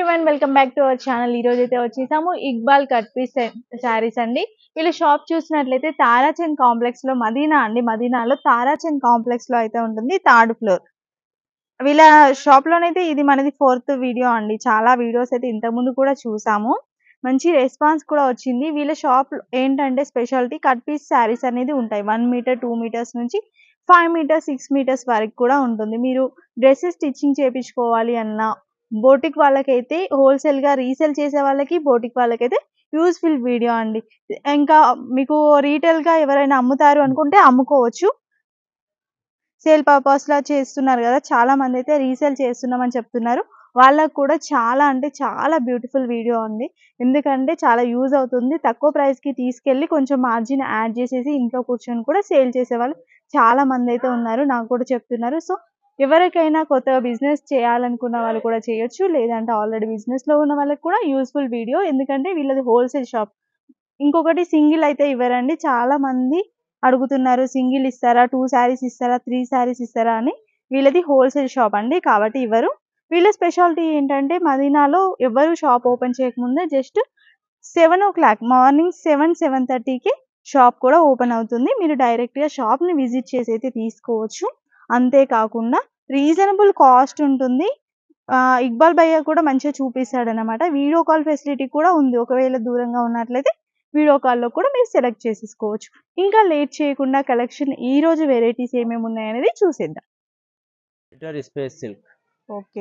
Everyone welcome back to our channel ఈ రోజు అయితే వచ్చేసాము ఇక్బాల్ కట్ పీస్ శారీస్ అండి వీళ్ళ షాప్ చూసినట్లయితే తారాచంద్ కాంప్లెక్స్ లో మదీనా అండి మదీనాలో తారాచంద్ కాంప్లెక్స్ లో అయితే ఉంటుంది థర్డ్ ఫ్లోర్ వీళ్ళ షాప్ లోనైతే ఇది మనది ఫోర్త్ వీడియో అండి చాలా వీడియోస్ అయితే ఇంతకు ముందు కూడా చూసాము మంచి రెస్పాన్స్ కూడా వచ్చింది వీళ్ళ షాప్ ఏంటంటే స్పెషాలిటీ కట్ పీస్ శారీస్ అనేది ఉంటాయి వన్ మీటర్ టూ మీటర్స్ నుంచి ఫైవ్ మీటర్స్ సిక్స్ మీటర్స్ వరకు కూడా ఉంటుంది మీరు డ్రెస్సెస్ స్టిచ్చింగ్ చేయించుకోవాలి అన్నా బోటిక్ వాళ్ళకైతే హోల్సేల్ గా రీసేల్ చేసే వాళ్ళకి బోటిక్ వాళ్ళకైతే యూస్ఫుల్ వీడియో అండి ఇంకా మీకు రీటైల్ గా ఎవరైనా అమ్ముతారు అనుకుంటే అమ్ముకోవచ్చు సేల్ పర్పస్ లా చేస్తున్నారు కదా చాలా మంది అయితే రీసేల్ చేస్తున్నామని చెప్తున్నారు వాళ్ళకు కూడా చాలా అంటే చాలా బ్యూటిఫుల్ వీడియో ఉంది ఎందుకంటే చాలా యూజ్ అవుతుంది తక్కువ ప్రైస్ కి తీసుకెళ్లి కొంచెం మార్జిన్ యాడ్ చేసేసి ఇంట్లో కూర్చొని కూడా సేల్ చేసే వాళ్ళు చాలా మంది అయితే ఉన్నారు నాకు కూడా చెప్తున్నారు సో ఎవరికైనా కొత్తగా బిజినెస్ చేయాలనుకున్న వాళ్ళు కూడా చేయొచ్చు లేదంటే ఆల్రెడీ బిజినెస్ లో ఉన్న వాళ్ళకి కూడా యూస్ఫుల్ వీడియో ఎందుకంటే వీళ్ళది హోల్సేల్ షాప్ ఇంకొకటి సింగిల్ అయితే ఇవ్వరండి చాలా మంది అడుగుతున్నారు సింగిల్ ఇస్తారా టూ శారీస్ ఇస్తారా త్రీ శారీస్ ఇస్తారా అని వీళ్ళది హోల్సేల్ షాప్ అండి కాబట్టి ఇవ్వరు వీళ్ళ స్పెషాలిటీ ఏంటంటే మదీనాలో ఎవరు షాప్ ఓపెన్ చేయకముందే just seven o'clock morning seven seven థర్టీకి షాప్ కూడా ఓపెన్ అవుతుంది మీరు డైరెక్ట్ గా షాప్ ని విజిట్ చేసి అయితే తీసుకోవచ్చు అంతేకాకుండా రీజనబుల్ కాస్ట్ ఉంటుంది ఆ, ఇక్బాల్ భయ్య కూడా మంచిగా చూపిస్తాడు అనమాట వీడియో కాల్ ఫెసిలిటీ కూడా ఉంది ఒకవేళ దూరంగా ఉన్నట్లయితే వీడియో కాల్లో కూడా మీరు సెలెక్ట్ చేసేసుకోవచ్చు ఇంకా లేట్ చేయకుండా కలెక్షన్ ఈ రోజు వెరైటీస్ ఏమేమి ఉన్నాయనేది చూసేద్దాం metre space silk okay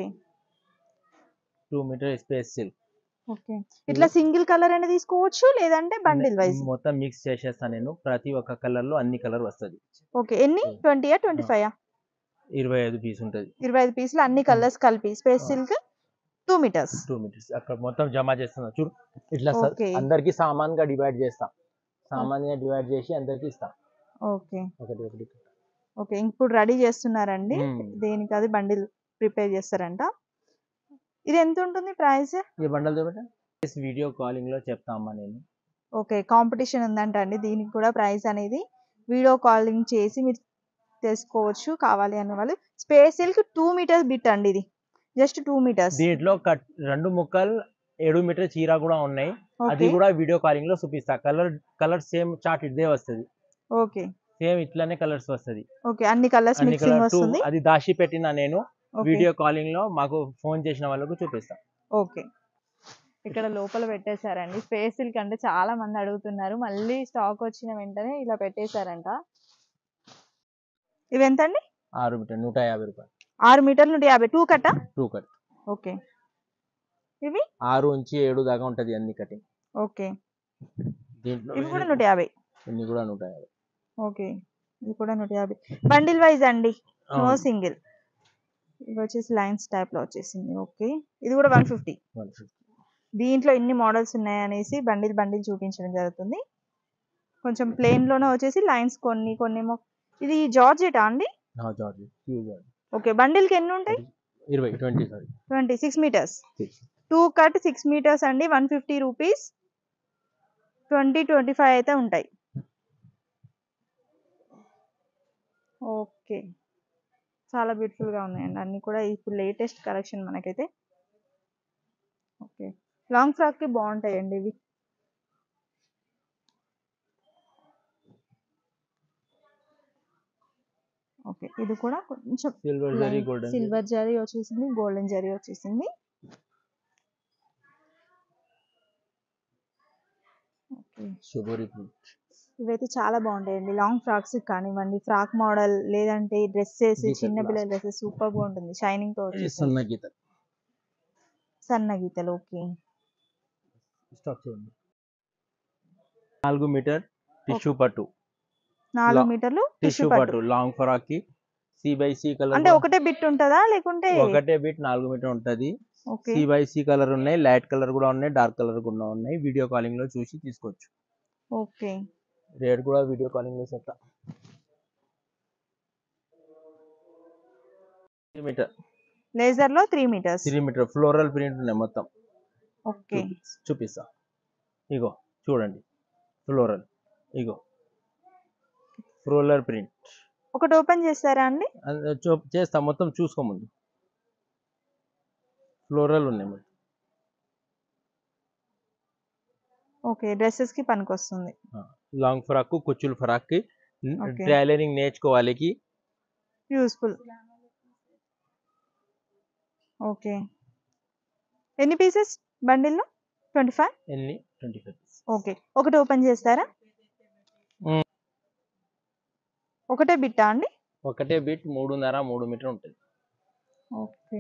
two metre space silk okay ఇట్లా సింగిల్ కలర్ అనేది తీసుకోవచ్చు లేదంటే బండిల్ వైజ్ మొత్తం మిక్స్ చేసేస్తా నేను ప్రతి ఒక్క కలర్ లో అన్ని కలర్ వస్తది ఓకే ఎన్ని ట్వంటీ ట్వంటీ ఫైవ్ ఇరవై ఐదు పీస్ ఉంటది ఇరవై ఐదు పీసులు అన్ని కలర్స్ కలిపి space silk two metres two metres అక్కడ మొత్తం జమ చేస్తున్నా చూడు ఇట్లా స- Okay. అందరికి సామాన్ గా డివైడ్ చేస్తా సామాన్ గా డివైడ్ చేసి అందరికి ఇస్తా ఓకే ఒకటి ఒకటి ఓకే ఇప్పుడు రెడీ చేస్తున్నారండి మ్మ్. దేనికి అది బండిల్ ప్రిపేర్ చేస్తారంట ఇది ఎంత ఉంటుంది ప్రైస్ ఈ బండల్ చూపెట్ట వీడియో కాలింగ్ లో చెప్తామా నేను ఓకే కాంపిటీషన్ ఉందంట అండి దీనికి కూడా ప్రైస్ అనేది వీడియో కాలింగ్ చేసి మీరు తెలుసుకోవచ్చు కావాలి అనే వాళ్ళు space silk two metres bit అండి ఇది జస్ట్ టూ మీటర్స్ దీంట్లో కట్ రెండు ముక్కలు ఏడు మీటర్ చీర కూడా ఉన్నాయి అది ఓకే కూడా వీడియో కాలింగ్ లో చూపిస్తా కలర్ కలర్ సేమ్ చార్ట్ ఇదే వస్తది ఓకే సేమ్ ఇట్లానే కలర్స్ వస్తది ఓకే అన్ని కలర్స్ అన్ని మిక్సింగ్ కలర్ టూ వస్తుంది అది దాచి పెట్టిన నేను ఓకే వీడియో కాలింగ్ లో మాకు ఫోన్ చేసిన వాళ్ళకు చూపిస్తా ఓకే ఇక్కడ లోపల పెట్టేశారండి స్పేస్ సిల్క్ అంటే చాలా మంది అడుగుతున్నారు మళ్ళీ స్టాక్ వచ్చిన వెంటనే ఇలా పెట్టేశారంట ఇవి ఎంత అండి ఆరు మీటర్ నూట యాభై రూపాయలు ఆరు మీటర్లు నుండి యాభై టూ కట్టా టూ కట్ ఓకే ఇవి ఆరు నుంచి ఏడు దాకా ఉంటది అన్ని కటింగ్ ఓకే దీంట్లో ఇవి కూడా నూట యాభై ఇన్ని కూడా నూట యాభై ఓకే ఇది కూడా నూట యాభై బండిల్ వైజ్ అండి నో అవును. సింగిల్ ఇవి వచ్చేసి లైన్స్ టైప్ లో వచ్చేసింది ఓకే ఇది కూడా వన్ ఫిఫ్టీ 150. దీంట్లో ఎన్ని మోడల్స్ ఉన్నాయనేసి బండిల్ బండిల్ చూపించడం జరుగుతుంది కొంచెం ప్లెయిన్ లోనే వచ్చేసి లైన్స్ కొన్ని కొన్ని ఏమో ఇది జార్జెటా అండి ఆ, georgette pure georgette okay bundle కి ఎన్ని ఉంటాయి ఇరవై twenty sorry twenty six metres two cut six metres అండి one fifty rupees twenty twenty five అయితే ఉంటాయి ఓకే చాలా beautiful గా ఉన్నాయండి అన్ని కూడా ఇప్పుడు లేటెస్ట్ కలెక్షన్ మనకైతే ఓకే లాంగ్ ఫ్రాక్ కి బాగుంటాయండి ఇవి ఓకే ఇది కూడా కొంచెం సిల్వర్ జరీ గోల్డెన్ సిల్వర్ జరీ వచ్చేసింది గోల్డెన్ జరీ వచ్చేసింది ఓకే షుగరీ ప్రింట్ ఇవైతే చాలా బాగుంటాయండి లాంగ్ ఫ్రాక్స్ కానివ్వండి ఫ్రాక్ మోడల్ లేదంటే డ్రెస్సెస్ గీతలు చిన్న last. పిల్లల డ్రెస్సెస్ సూపర్ గా ఉంటుంది షైనింగ్ తో వచ్చేసింది సన్న గీత సన్న గీతలు ఓకే స్టాక్ చేయండి నాలుగు మీటర్ టిష్యూ పట్టు నాలుగు లా- మీటర్లు టిష్యూ టిష్యూ పట్టు పట్టు లాంగ్ ఫ్రాక్ కి సి బై సి కలర్ అంటే ఒకటే బిట్ ఉంటుందా లేకుంటే ఒకటే బిట్ నాలుగు మీటర్ ఉంటది okay C by C colour ఉన్నాయి లైట్ కలర్ కూడా ఉన్నాయి డార్క్ కలర్ కూడా ఉన్నాయి వీడియో కాలింగ్ లో చూసి తీసుకోవచ్చు ఓకే రేట్ కూడా వీడియో కాలింగ్ లో చెప్తా త్రీ మీటర్ లేజర్ లో three metres three metre floral print ఉన్నాయి మొత్తం ఓకే చూపి- చూపిస్తా ఇగో చూడండి ఫ్లోరల్ ఇగో ఫ్లోరల్ ప్రింట్ ఒకటి ఓపెన్ చేస్తారా అండి చేస్తా మొత్తం చూసుకో ముందు ఫ్లోరల్ ఉన్నాయి మొత్తం ఓకే డ్రెస్సెస్ కి పనికొస్తుంది లాంగ్ ఫ్రాక్ కుచ్చులు ఫ్రాక్ కి Okay. టైలరింగ్ నేర్చుకోవాలికి యూస్ఫుల్ ఓకే ఎన్ని పీసెస్ బండిల్లో ట్వంటీ ఫైవ్ ఎన్ని ట్వంటీ ఫైవ్ ఓకే ఒకటి ఓపెన్ చేస్తారా మ్మ్. ఒకటే బిట్టా అండి ఒకటే బిట్ మూడున్నర మూడు మీటర్ ఉంటుంది ఓకే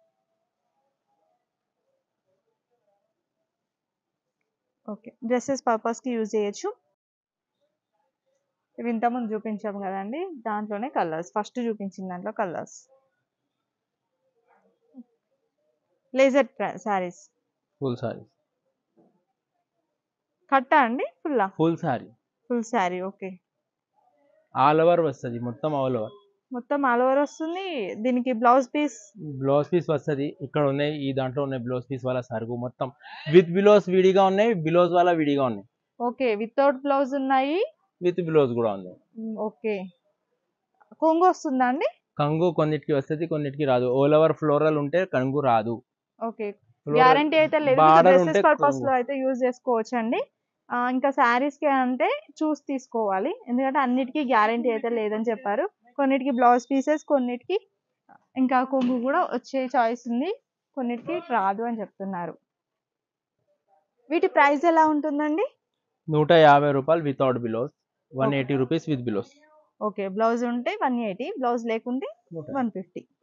ఓకే డ్రెస్సెస్ పర్పస్కి యూజ్ చేయొచ్చు ఇవి ఇంతకుముందు చూపించాము కదండి దాంట్లోనే కలర్స్ ఫస్ట్ చూపించిన దాంట్లో colours laser sarees full saree కట్టా అండి ఫుల్లా full saree full saree okay all over వస్తుంది మొత్తం ఆల్ ఓవర్ మొత్తం ఆల్ ఓవర్ వస్తుంది దీనికి బ్లౌజ్ పీస్ బ్లౌజ్ పీస్ వస్తుంది ఇక్కడ ఉన్నాయి ఈ దాంట్లో ఉన్నాయి బ్లౌజ్ పీస్ వాళ్ళ సరుకు మొత్తం విత్ బిలోస్ విడిగా ఉన్నాయి బిలోస్ వాళ్ళ విడిగా ఉన్నాయి ఓకే వితౌట్ బ్లౌజ్ ఉన్నాయి విత్ బిలోస్ కూడా ఉన్నాయి మ్, ఓకే కొంగు వస్తుందా అండి కంగు కొన్నిటికి వస్తుంది కొన్నిటికి రాదు ఆల్ ఓవర్ ఫ్లోరల్ ఉంటే కంగు రాదు ఓకే Floral- గ్యారంటీ అయితే లేదు border డ్రెస్సెస్ ఉంటే పర్పస్ కొంగు. లో అయితే యూజ్ చేసుకోవచ్చు అండి ఆ, ఇంకా శారీస్ కి అంటే చూసి తీసుకోవాలి ఎందుకంటే అన్నిటికీ గ్యారంటీ అయితే లేదని చెప్పారు కొన్నిటికి బ్లౌజ్ పీసెస్ కొన్నిటికి ఇంకా కొంగు కూడా వచ్చే చాయిస్ ఉంది కొన్నిటికి రాదు అని చెప్తున్నారు వీటి ప్రైస్ ఎలా ఉంటుందండి నూట యాభై రూపాయలు without blouse one eighty rupees with blouse okay blouse ఉంటే వన్ ఎయిటీ బ్లౌజ్ లేకుంటే వన్ ఫిఫ్టీ